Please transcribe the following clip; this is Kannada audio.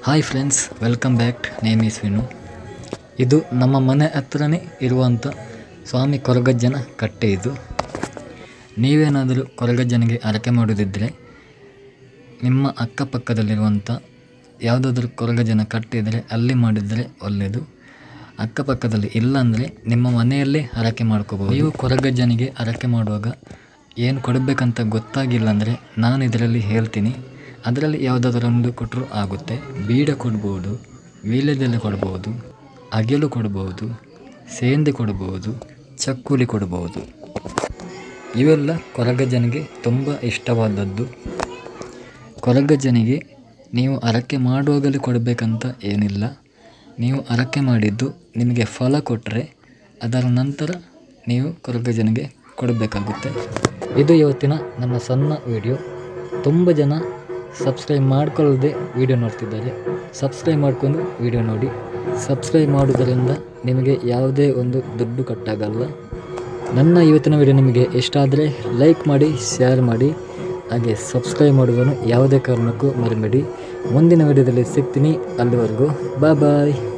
hi friends welcome back name is Vinu ಇದು ನಮ್ಮ ಮನೆ ಹತ್ರನೇ ಇರುವಂಥ ಸ್ವಾಮಿ ಕೊರಗಜ್ಜನ ಕಟ್ಟೆ ಇದು ನೀವೇನಾದರೂ ಕೊರಗಜ್ಜನಿಗೆ ಹರಕೆ ಮಾಡೋದಿದ್ದರೆ ನಿಮ್ಮ ಅಕ್ಕಪಕ್ಕದಲ್ಲಿರುವಂಥ ಯಾವುದಾದ್ರೂ ಕೊರಗಜ್ಜನ ಕಟ್ಟಿದರೆ ಅಲ್ಲಿ ಮಾಡಿದರೆ ಒಳ್ಳೆಯದು ಅಕ್ಕಪಕ್ಕದಲ್ಲಿ ಇಲ್ಲಾಂದರೆ ನಿಮ್ಮ ಮನೆಯಲ್ಲೇ ಹರಕೆ ಮಾಡ್ಕೋಬೋದು ನೀವು ಕೊರಗಜ್ಜನಿಗೆ ಹರಕೆ ಮಾಡುವಾಗ ಏನು ಕೊಡಬೇಕಂತ ಗೊತ್ತಾಗಿಲ್ಲ ಅಂದರೆ ನಾನು ಇದರಲ್ಲಿ ಹೇಳ್ತೀನಿ ಅದರಲ್ಲಿ ಯಾವುದಾದ್ರೂ ಒಂದು ಕೊಟ್ಟರು ಆಗುತ್ತೆ ಬೀಡ ಕೊಡ್ಬೋದು ವೀಳ್ಯದೆಲೆ ಕೊಡ್ಬೋದು ಅಗೆಲು ಕೊಡ್ಬೋದು ಸೇಂದಿ ಕೊಡ್ಬೋದು ಚಕ್ಕುಲಿ ಕೊಡ್ಬೋದು ಇವೆಲ್ಲ ಕೊರಗಜ್ಜನಿಗೆ ತುಂಬ ಇಷ್ಟವಾದದ್ದು ಕೊರಗಜ್ಜನಿಗೆ ನೀವು ಹರಕೆ ಮಾಡುವಾಗಲೇ ಕೊಡಬೇಕಂತ ಏನಿಲ್ಲ ನೀವು ಹರಕೆ ಮಾಡಿದ್ದು ನಿಮಗೆ ಫಲ ಕೊಟ್ಟರೆ ಅದರ ನಂತರ ನೀವು ಕೊರಗಜ್ಜನಿಗೆ ಕೊಡಬೇಕಾಗುತ್ತೆ ಇದು ಇವತ್ತಿನ ನನ್ನ ಸಣ್ಣ ವಿಡಿಯೋ ತುಂಬ ಜನ ಸಬ್ಸ್ಕ್ರೈಬ್ ಮಾಡ್ಕೊಳ್ಳದೆ ವಿಡಿಯೋ ನೋಡ್ತಿದ್ದಾರೆ ಸಬ್ಸ್ಕ್ರೈಬ್ ಮಾಡಿಕೊಂಡು ವಿಡಿಯೋ ನೋಡಿ ಸಬ್ಸ್ಕ್ರೈಬ್ ಮಾಡೋದರಿಂದ ನಿಮಗೆ ಯಾವುದೇ ಒಂದು ದುಡ್ಡು ಕಟ್ಟಾಗಲ್ಲ ನನ್ನ ಇವತ್ತಿನ ವಿಡಿಯೋ ನಿಮಗೆ ಇಷ್ಟ ಆದರೆ ಲೈಕ್ ಮಾಡಿ ಶೇರ್ ಮಾಡಿ ಹಾಗೆ ಸಬ್ಸ್ಕ್ರೈಬ್ ಮಾಡೋದನ್ನು ಯಾವುದೇ ಕಾರಣಕ್ಕೂ ಮರಿಬೇಡಿ ಮುಂದಿನ ವಿಡಿಯೋದಲ್ಲಿ ಸಿಗ್ತೀನಿ ಅಲ್ಲಿವರೆಗೂ ಬಾಯ್ ಬಾಯ್